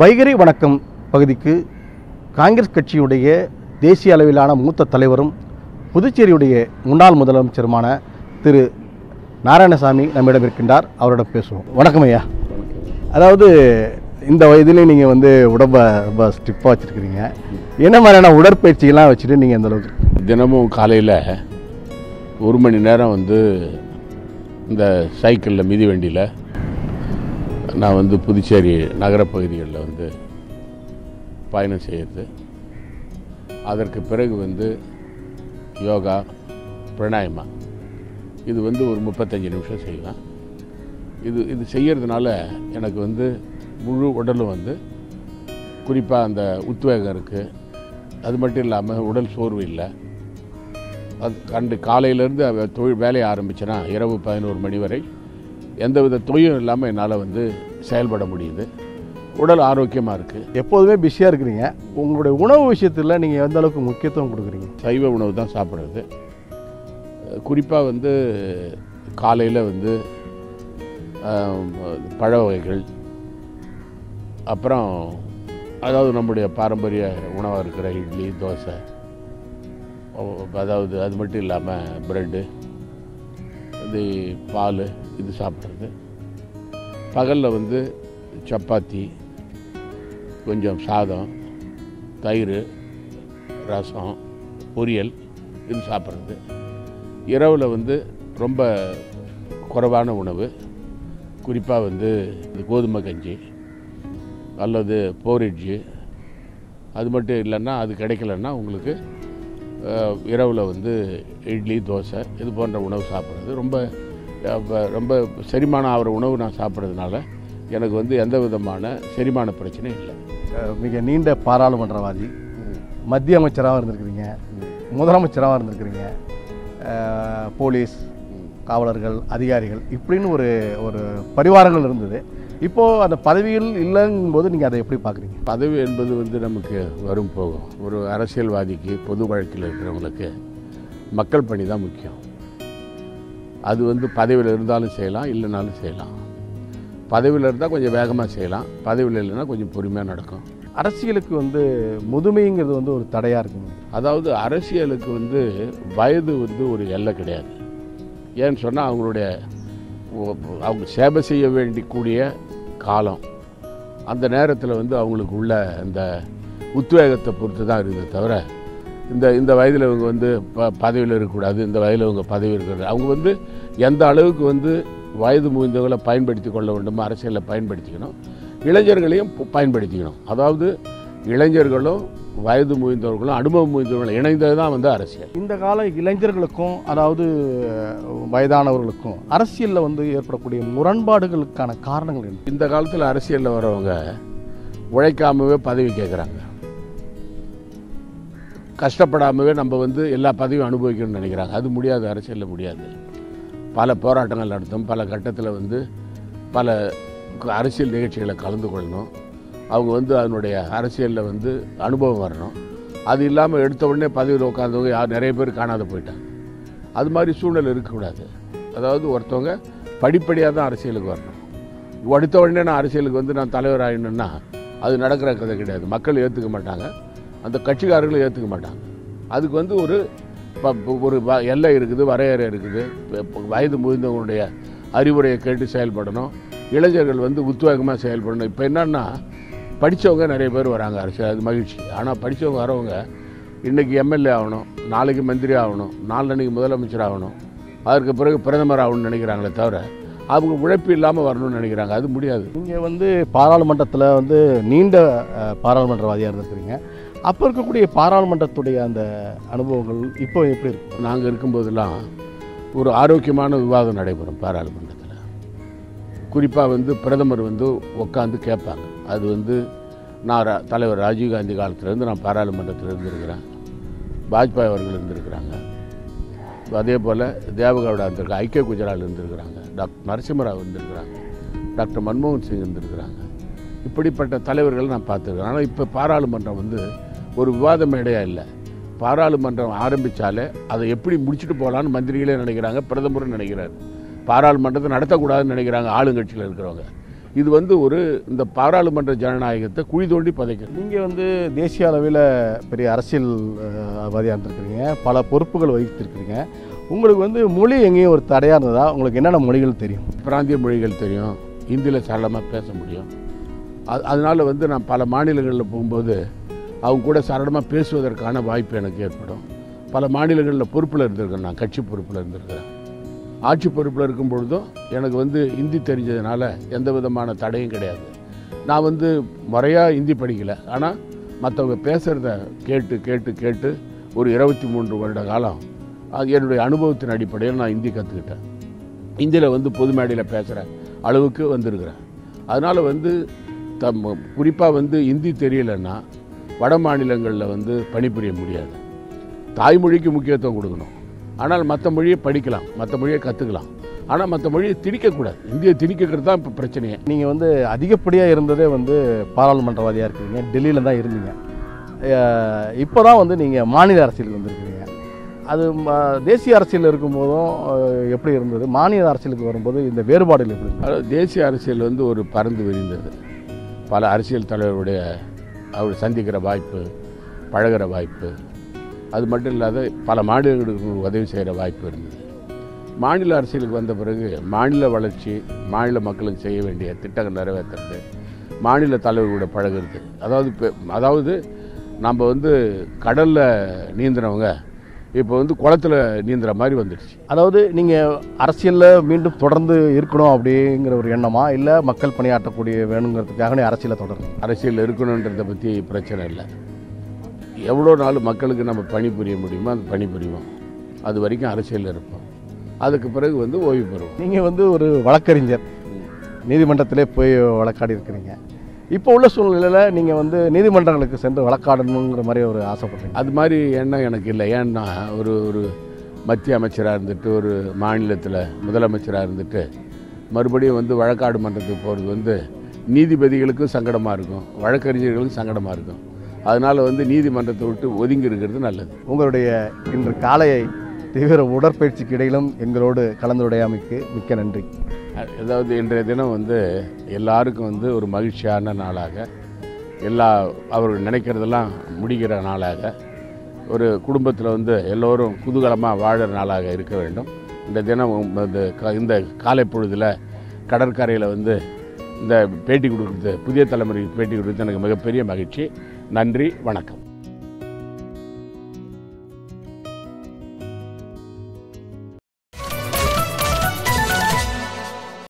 வைகரி வணக்கம் பகுதிக்கு காங்கிரஸ் கட்சியுடைய தேசிய அளவிலான மூத்த தலைவரும் புதுச்சேரியுடைய முன்னாள் முதலமைச்சருமான திரு நாராயணசாமி நம்மிடம் இருக்கின்றார் அவரிடம் பேசுவோம் வணக்கம் ஐயா அதாவது இந்த வயதிலே நீங்கள் வந்து உடம்ப ரொம்ப ஸ்டிப்பாக வச்சுருக்கிறீங்க என்ன மாதிரியான உடற்பயிற்சிகள்லாம் வச்சுட்டு நீங்கள் இந்த அளவுக்கு தினமும் காலையில் ஒரு மணி நேரம் வந்து இந்த சைக்கிளில் மிதிவண்டியில் நான் வந்து புதுச்சேரி நகரப்பகுதிகளில் வந்து பயணம் செய்கிறது அதற்கு பிறகு வந்து யோகா பிராணாயமா இது வந்து ஒரு முப்பத்தஞ்சு நிமிஷம் செய்வேன் இது இது செய்கிறதுனால எனக்கு வந்து முழு உடலும் வந்து குறிப்பாக அந்த உத்வேகம் இருக்குது அது மட்டும் இல்லாமல் உடல் சோர்வு இல்லை அது கண்டு காலையிலேருந்து தொழில் வேலையை ஆரம்பிச்சேன்னா இரவு பதினோரு மணி வரை எந்தவித தொய்யும் இல்லாமல் என்னால் வந்து செயல்பட முடியுது உடல் ஆரோக்கியமாக இருக்குது எப்போதுமே பிஸியாக இருக்கிறீங்க உங்களுடைய உணவு விஷயத்தில் நீங்கள் எந்த அளவுக்கு முக்கியத்துவம் கொடுக்குறீங்க சைவ உணவு தான் சாப்பிட்றது குறிப்பாக வந்து காலையில் வந்து ஆம், பழ வகைகள் அப்புறம் அதாவது நம்முடைய பாரம்பரிய உணவாக இருக்கிற இட்லி தோசை ஓ- அதாவது அது மட்டும் இல்லாமல் ப்ரெட்டு இது பால் இது சாப்பிட்றது பகலில் வந்து சப்பாத்தி கொஞ்சம் சாதம் தயிர் ரசம் பொரியல் இது சாப்பிட்றது இரவில் வந்து ரொம்ப குறைவான உணவு குறிப்பாக வந்து இந்த கோதுமை கஞ்சி அல்லது போரிட்ஜு அது மட்டும் இல்லைன்னா அது கிடைக்கலன்னா உங்களுக்கு அஹ், இரவில் வந்து இட்லி தோசை இது போன்ற உணவு சாப்பிட்றது ரொம்ப அஹ், ப- ரொம்ப செரிமானம் ஆகிற உணவு நான் சாப்பிட்றதுனால எனக்கு வந்து எந்த விதமான செரிமான பிரச்சனையும் இல்லை அஹ் மிக நீண்ட பாராளுமன்றவாதி மத்திய அமைச்சராகவும் இருந்திருக்கிறீங்க முதலமைச்சராகவும் இருந்திருக்கிறீங்க அஹ் போலீஸ் காவலர்கள் அதிகாரிகள் இப்படின்னு ஒரு ஒரு பரிவாரங்கள் இருந்தது இப்போது அந்த பதவியில் இல்லைங்கும்போது நீங்கள் அதை எப்படி பார்க்குறீங்க பதவி என்பது வந்து நமக்கு வரும் போகும் ஒரு அரசியல்வாதிக்கு பொது வழக்கில் இருக்கிறவங்களுக்கு மக்கள் பணி தான் முக்கியம் அது வந்து பதவியில் இருந்தாலும் செய்யலாம் இல்லைனாலும் செய்யலாம் பதவியில் இருந்தால் கொஞ்சம் வேகமாக செய்யலாம் பதவியில் இல்லைன்னா கொஞ்சம் பொறுமையாக நடக்கும் அரசியலுக்கு வந்து முதுமைங்கிறது வந்து ஒரு தடையாக இருக்குங்க அதாவது அரசியலுக்கு வந்து வயது வந்து ஒரு எல்லை கிடையாது ஏன்னு சொன்னால் அவங்களுடைய ஒ- அவங்க சேவை செய்ய வேண்டிக்கூடிய காலம் அந்த நேரத்தில் வந்து அவங்களுக்கு உள்ள அந்த உத்வேகத்தை பொறுத்து தான் இருக்குது தவிர இந்த இந்த வயதில் இவங்க வந்து ப பதவியில் இருக்கக்கூடாது இந்த வயதில் இவங்க பதவி இருக்கிறது அவங்க வந்து எந்த அளவுக்கு வந்து வயது முதிர்ந்தவர்களை பயன்படுத்தி கொள்ள வேண்டுமோ அரசியலில் பயன்படுத்திக்கணும் இளைஞர்களையும் ப- பயன்படுத்திக்கணும் அதாவது இளைஞர்களும் வயது முதிர்ந்தவர்களும் அனுபவம் முதிர்ந்தவர்களும் இணைந்தது தான் வந்து அரசியல் இந்த கால இளைஞர்களுக்கும் அதாவது வயதானவர்களுக்கும் அரசியலில் வந்து ஏற்படக்கூடிய முரண்பாடுகளுக்கான காரணங்கள் என்ன இந்த காலத்தில் அரசியலில் வரவங்க உழைக்காமவே பதவி கேட்குறாங்க கஷ்டப்படாமவே நம்ம வந்து எல்லா பதவியும் அனுபவிக்கணும்னு நினைக்கிறாங்க அது முடியாது அரசியலில் முடியாது பல போராட்டங்கள் நடத்தும் பல கட்டத்தில் வந்து பல க- அரசியல் நிகழ்ச்சிகளை கலந்து கொள்ளணும் அவங்க வந்து அதனுடைய அரசியலில் வந்து அனுபவம் வரணும் அது இல்லாமல் எடுத்த உடனே பதவியில் உட்காந்தவங்க யார் நிறைய பேர் காணாத போயிட்டாங்க அது மாதிரி சூழ்நிலை இருக்கக்கூடாது அதாவது ஒருத்தவங்க படிப்படியாக தான் அரசியலுக்கு வரணும் அடுத்த உடனே நான் அரசியலுக்கு வந்து நான் தலைவர் ஆயிடணும்னா அது நடக்கிற கதை கிடையாது மக்கள் ஏற்றுக்க மாட்டாங்க அந்த கட்சிக்காரர்களும் ஏற்றுக்க மாட்டாங்க அதுக்கு வந்து ஒரு ப- ப- ஒரு வ- எல்லை இருக்குது வரையறை இருக்குது ப- ப- வயது முதிர்ந்தவங்களுடைய அறிவுரையை கேட்டு செயல்படணும் இளைஞர்கள் வந்து உத்வேகமாக செயல்படணும் இப்போ என்னன்னா படித்தவங்க நிறைய பேர் வராங்க அரசியல் அது மகிழ்ச்சி ஆனால் படித்தவங்க வரவங்க இன்றைக்கி எம்எல்ஏ ஆகணும் நாளைக்கு மந்திரி ஆகணும் நாளன்னைக்கு முதலமைச்சர் ஆகணும் அதற்கு பிறகு பிரதமர் ஆகணும்னு நினைக்கிறாங்களே தவிர அவங்க உழைப்பு இல்லாமல் வரணும்னு நினைக்கிறாங்க அது முடியாது நீங்கள் வந்து பாராளுமன்றத்தில் வந்து நீண்ட அஹ், பாராளுமன்றவாதியாக இருந்திருக்கிறீங்க அப்போ இருக்கக்கூடிய பாராளுமன்றத்துடைய அந்த அனுபவங்கள் இப்போ எப்படி இருக்கு நாங்கள் இருக்கும்போதெல்லாம் ஒரு ஆரோக்கியமான விவாதம் நடைபெறும் பாராளுமன்றத்தில் குறிப்பாக வந்து பிரதமர் வந்து உட்காந்து கேட்பாங்க அது வந்து நான் ரா- தலைவர் ராஜீவ்காந்தி காலத்திலேருந்து நான் பாராளுமன்றத்தில் இருந்திருக்கிறேன் வாஜ்பாய் அவர்கள் இருந்திருக்கிறாங்க அதே போல் தேவகவுடா இருந்திருக்காங்க ஐக்கிய குஜரால் இருந்திருக்கிறாங்க டாக்டர் நரசிம்மராவ் இருந்திருக்கிறாங்க டாக்டர் மன்மோகன் சிங் இருந்திருக்கிறாங்க இப்படிப்பட்ட தலைவர்கள் நான் பார்த்துருக்கேன் ஆனால் இப்போ பாராளுமன்றம் வந்து ஒரு விவாத மேடையாக இல்லை பாராளுமன்றம் ஆரம்பித்தாலே அதை எப்படி முடிச்சுட்டு போகலான்னு மந்திரிகளே நினைக்கிறாங்க பிரதமரும் நினைக்கிறார் பாராளுமன்றத்தை நடத்தக்கூடாதுன்னு நினைக்கிறாங்க ஆளுங்கட்சியில் இருக்கிறவங்க இது வந்து ஒரு இந்த பாராளுமன்ற ஜனநாயகத்தை குழி தோண்டி புதைக்கிறது நீங்கள் வந்து தேசிய அளவில் பெரிய அரசியல்வாதியாக இருந்திருக்கிறீங்க பல பொறுப்புகள் வகித்திருக்கிறீங்க உங்களுக்கு வந்து மொழி எங்கேயும் ஒரு தடையாக இருந்ததா உங்களுக்கு என்னென்ன மொழிகள் தெரியும் பிராந்திய மொழிகள் தெரியும் ஹிந்தியில் சரளமாக பேச முடியும் அது அதனால் வந்து நான் பல மாநிலங்களில் போகும்போது அவங்க கூட சரளமாக பேசுவதற்கான வாய்ப்பு எனக்கு ஏற்படும் பல மாநிலங்களில் பொறுப்பில் இருந்திருக்கேன் நான் கட்சி பொறுப்பில் இருந்திருக்கிறேன் ஆட்சி பொறுப்பில் இருக்கும் பொழுதும் எனக்கு வந்து ஹிந்தி தெரிஞ்சதுனால எந்த விதமான தடையும் கிடையாது நான் வந்து முறையாக ஹிந்தி படிக்கலை ஆனால் மற்றவங்க பேசுகிறத கேட்டு கேட்டு கேட்டு ஒரு இருபத்தி மூன்று வருட காலம் அது என்னுடைய அனுபவத்தின் அடிப்படையில் நான் ஹிந்தி கற்றுக்கிட்டேன் இந்தியில் வந்து பொது மேடையில் பேசுகிற அளவுக்கு வந்திருக்கிறேன் அதனால் வந்து தம் குறிப்பாக வந்து ஹிந்தி தெரியலைன்னா வட மாநிலங்களில் வந்து பணிபுரிய முடியாது தாய்மொழிக்கு முக்கியத்துவம் கொடுக்கணும் ஆனால் மற்ற மொழியை படிக்கலாம் மற்ற மொழியை கற்றுக்கலாம் ஆனால் மற்ற மொழியை திணிக்கக்கூடாது இந்தியை திணிக்கிறது தான் இப்போ பிரச்சனையே நீங்கள் வந்து அதிகப்படியாக இருந்ததே வந்து பாராளுமன்றவாதியாக இருக்கிறீங்க டெல்லியில் தான் இருந்தீங்க இப்போ தான் வந்து நீங்கள் மாநில அரசியலுக்கு வந்திருக்கிறீங்க அது ம- தேசிய அரசியல் இருக்கும்போதும் அஹ், எப்படி இருந்தது மாநில அரசியலுக்கு வரும்போது இந்த வேறுபாடுகள் எப்படி இருந்தது அதாவது தேசிய அரசியல் வந்து ஒரு பறந்து விரிந்தது பல அரசியல் தலைவருடைய அவர் சந்திக்கிற வாய்ப்பு பழகுற வாய்ப்பு அது மட்டும் இல்லாத பல மாநிலங்களுக்கு உதவி செய்கிற வாய்ப்பு இருந்தது மாநில அரசியலுக்கு வந்த பிறகு மாநில வளர்ச்சி மாநில மக்களுக்கு செய்ய வேண்டிய திட்டங்கள் நிறைவேற்றுறது மாநில தலைவர்களோட பழகுறது அதாவது இப்போ அதாவது நம்ம வந்து கடலில் நீந்தினவங்க இப்போ வந்து குளத்துல நீந்துற மாதிரி வந்துடுச்சு அதாவது நீங்கள் அரசியலில் மீண்டும் தொடர்ந்து இருக்கணும் அப்படிங்கிற ஒரு எண்ணமா இல்லை மக்கள் பணியாற்றக்கூடிய வேணுங்கிறதுக்காக நீ அரசியலை தொடரணும் அரசியல் இருக்கணுன்றதை பற்றி பிரச்சனை இல்லை எவ்வளோ நாள் மக்களுக்கு நம்ம பணிபுரிய முடியுமோ அந்த பணிபுரிவோம் அது வரைக்கும் அரசியலில் இருப்போம் அதுக்கு பிறகு வந்து ஓய்வு பெறுவோம் நீங்கள் வந்து ஒரு வழக்கறிஞர் நீதிமன்றத்திலே போய் வழக்காடி இருக்கிறீங்க இப்போ உள்ள சூழ்நிலையில் நீங்கள் வந்து நீதிமன்றங்களுக்கு சென்று வழக்காடணுங்கிற மாதிரி ஒரு ஆசைப்படுறீங்க அது மாதிரி எண்ணம் எனக்கு இல்லை ஏன்னா ஒரு ஒரு மத்திய அமைச்சராக இருந்துட்டு ஒரு மாநிலத்தில் முதலமைச்சராக இருந்துட்டு மறுபடியும் வந்து வழக்காடு மன்றத்துக்கு போகிறது வந்து நீதிபதிகளுக்கும் சங்கடமாக இருக்கும் வழக்கறிஞர்களுக்கும் சங்கடமாக இருக்கும் அதனால் வந்து நீதிமன்றத்தை விட்டு ஒதுங்கி இருக்கிறது நல்லது உங்களுடைய இன்று காலையை தீவிர உடற்பயிற்சிக்கு இடையிலும் எங்களோடு கலந்துரையாமைக்கு மிக்க நன்றி அதாவது இன்றைய தினம் வந்து எல்லாருக்கும் வந்து ஒரு மகிழ்ச்சியான நாளாக எல்லா அவர்கள் நினைக்கிறதெல்லாம் முடிகிற நாளாக ஒரு குடும்பத்தில் வந்து எல்லோரும் குதூகலமாக வாழற நாளாக இருக்க வேண்டும் இந்த தினம் இந்த க- இந்த காலை பொழுதில் கடற்கரையில் வந்து இந்த பேட்டி கொடுக்குறது புதிய தலைமுறைக்கு பேட்டி கொடுக்குறது எனக்கு மிகப்பெரிய மகிழ்ச்சி நன்றி வணக்கம்